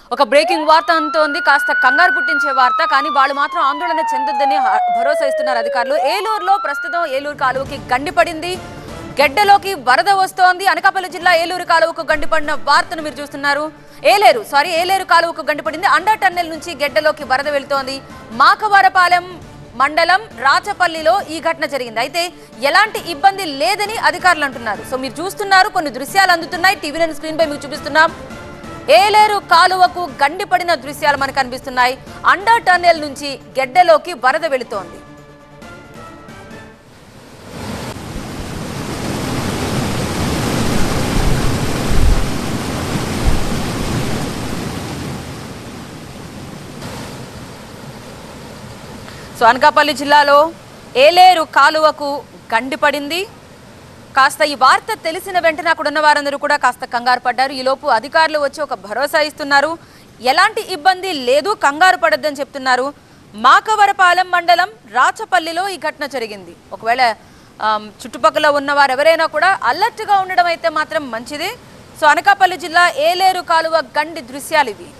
ఒక బ్రేకింగ్ వార్త అంతోంది కాస్త కంగారు పుట్టించే వార్త కానీ వాళ్ళు మాత్రం ఆందోళన చెందొద్దని హ- భరోసా ఇస్తున్నారు అధికారులు ఏలూరులో ప్రస్తుతం ఏలూరు కాలువకి గండి పడింది గెడ్డలోకి వరద వస్తోంది అనకాపల్లి జిల్లా ఏలూరు కాలువకు గండిపడిన వార్తను మీరు చూస్తున్నారు ఏలేరు సారీ ఏలేరు కాలువకు గండిపడింది అండర్ టన్నెల్ నుంచి గెడ్డలోకి వరద వెళ్తోంది మాకవరపాలెం మండలం రాచపల్లిలో ఈ ఘటన జరిగింది అయితే ఎలాంటి ఇబ్బంది లేదని అధికారులు అంటున్నారు సో మీరు చూస్తున్నారు కొన్ని దృశ్యాలు అందుతున్నాయి టీవీ నైన్ స్క్రీన్ పై మీకు చూపిస్తున్నాం ఏలేరు కాలువకు గండిపడిన దృశ్యాలు మనకు కనిపిస్తున్నాయి అండర్ టన్నెల్ నుంచి గెడ్డలోకి వరద వెళుతోంది సో అనకాపల్లి జిల్లాలో ఏలేరు కాలువకు గండిపడింది కాస్త ఈ వార్త తెలిసిన వెంటనే అక్కడ ఉన్న వారందరూ కూడా కాస్త కంగారు పడ్డారు ఈలోపు అధికారులు వచ్చి ఒక భరోసా ఇస్తున్నారు ఎలాంటి ఇబ్బంది లేదు కంగారు పడొద్దని చెప్తున్నారు మాకవరపాలెం మండలం రాచపల్లిలో ఈ ఘటన జరిగింది ఒకవేళ ఆమ్, చుట్టుపక్కల ఉన్న వారు ఎవరైనా కూడా అలర్ట్గా ఉండడం అయితే మాత్రం మంచిది సో అనకాపల్లి జిల్లా ఏలేరు కాలువ గండి దృశ్యాలు ఇవి